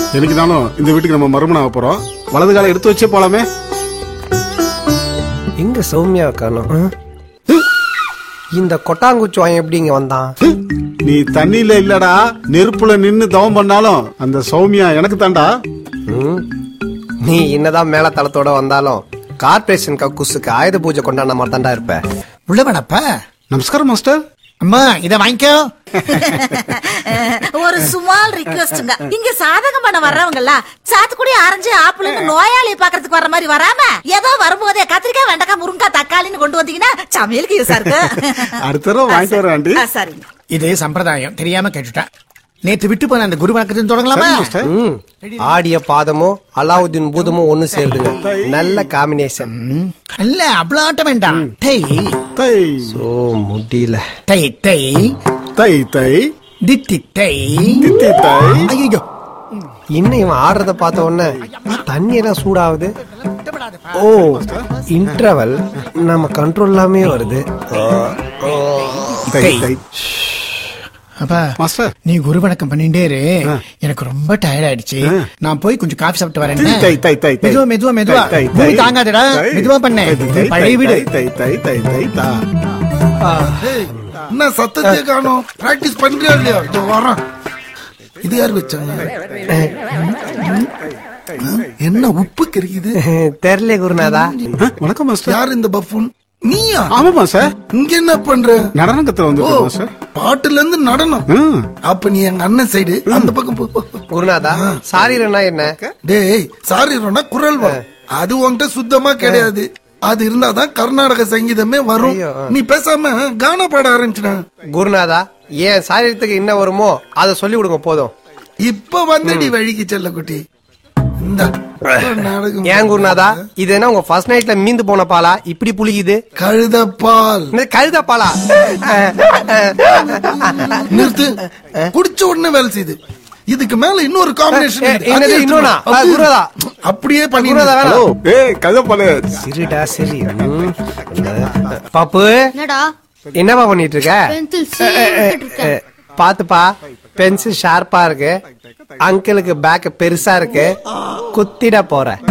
என்னைக்குனாலும் இந்த வீட்டுக்கு நம்ம மறுமணம் ஆக போறோம் வலது காலை எடுத்து வச்சே போலாமே எங்க சௌமியா காணோம் ஆ? இந்த கொட்டாங்குச்சி வாங்க எப்படி இங்க வந்தான் நீ தண்ணியில இல்லடா நெருப்புல நின்னு தவம் பண்ணாலும் அந்த சௌமியா எனக்கு தாண்டா ம்? நீ என்னதான் மேல தளத்தோட வந்தாலும் கார்பரேஷன் கக்கூசுக்கு ஆயுத பூஜை கொண்டாடின மாதிரி தாண்டா இருப்ப உள்ள வேணப்பா நமஸ்காரம் மாஸ்டர் அம்மா இத வாங்கிக்கோ ஒரு சுமால் ரிக்வெஸ்ட்ங்க இங்க சாதகம் பண்ண வர்றவங்கல்ல சாத்துக்குடி ஆரஞ்சு ஆப்பிள்னு நோயாளியை பாக்குறதுக்கு வர்ற மாதிரி வராம ஏதோ வரும்போதே கத்திரிக்காய் வெண்டைக்காய் முருங்கக்காய் தக்காளின்னு கொண்டு வந்தீங்கன்னா சமையலுக்கு யூஸா இருக்கு அடுத்த தடவை வாங்கிட்டு வரேன் ஆண்டி ஆ, சரிங்க இது சம்பிரதாயம் தெரியாம கேட்டுட்டேன் நேத்து விட்டு போன அந்த குரு வணக்கத்தையும் தொடங்கலாமா சரி, மாஸ்டர் ம். ஆடிய பாதமும் அலாவுதீன் பூதமும் ஒண்ணு சேருதுங்க நல்ல காம்பினேஷன் ம், இல்ல அவ்வளவு ஆட்டம் வேண்டாம் டை தை ஓ முடியல டை டை தை தை தித்தி டை தித்தி தை ஐயோ இன்னும் இவன் ஆடுறத பார்த்த உடனே தண்ணி எல்லாம் சூடாகுது ஓ இன்டர்வல் நம்ம கண்ட்ரோல் இல்லாமே வருது தை தை. தை அப்பா மாஸ்டர் நீ குரு வணக்கம் பண்ணிட்டே இரு எனக்கு ரொம்ப டயர்ட் ஆயிடுச்சு நான் போய் கொஞ்சம் காஃபி சாப்பிட்டு வரேன் தை தை தை தை மெதுவா மெதுவா மெதுவா தை, தை, பூமி தை. தாங்காதடா தை. மெதுவா பண்ண தை, தை, தை, பழைய வீடு தை தை தை தை தா என்ன சத்தத்தையே காணோம் பிராக்டிஸ் பண்றியா இல்லையா இதோ வரேன் இது யார் வச்சாங்க என்ன உப்பு கறிக்குது தெரியல குருநாதா ஆ, வணக்கம் மாஸ்டர் யார் இந்த பஃபூன் நீயா ஆமாமா சார் இங்க என்ன பண்ற நடனம் கத்துல ஓ வந்து மாஸ்டர் பாட்டுல இருந்து நடனம் ம். அப்ப நீ எங்க அண்ணன் சைடு அந்த பக்கம் போ, போ, போ. குருநாதா சாரீரனா என்ன டேய் சாரி ரோனா குரல் வரும் அது உன்கிட்ட சுத்தமா கிடையாது அது இருந்தாதான் கர்நாடக சங்கீதமே வரும் ஐயோ, ஆ. நீ பேசாம கானா பாட ஆரம்பிச்சிட குருநாதா ஏன் சாரீரத்துக்கு என்ன வருமோ அதை சொல்லி விடுங்க போதும் இப்ப வந்தடி வழிக்கு செல்ல குட்டி இந்த நாடகம் ஏன் குருநாதா இது என்ன உங்க ஃபர்ஸ்ட் நைட்ல மீந்து போன பாலா இப்படி புளிக்குது கழுதப்பால் இந்த கழுத பாலா நிறுத்து குடிச்ச உடனே வேலை செய்யுது இதுக்கு மேல இன்னொரு காம்பினேஷன் ஏ, என்னது இன்னொன்னா? ஆ, குருதா. அப்படியே பண்ணி குருநாதா ஹலோ வேணாம் ஏய் கதப்பாலு சரிடா சரி ம். பாப்பு என்னடா என்னப்பா பண்ணிட்டு இருக்க பென்சில் சீக்கிட்டு இருக்கேன் அஹ், பாத்துப்பா பென்சில் ஷார்ப்பா இருக்கு அங்கிளுக்கு பேக் பெருசா இருக்கு குத்திட போற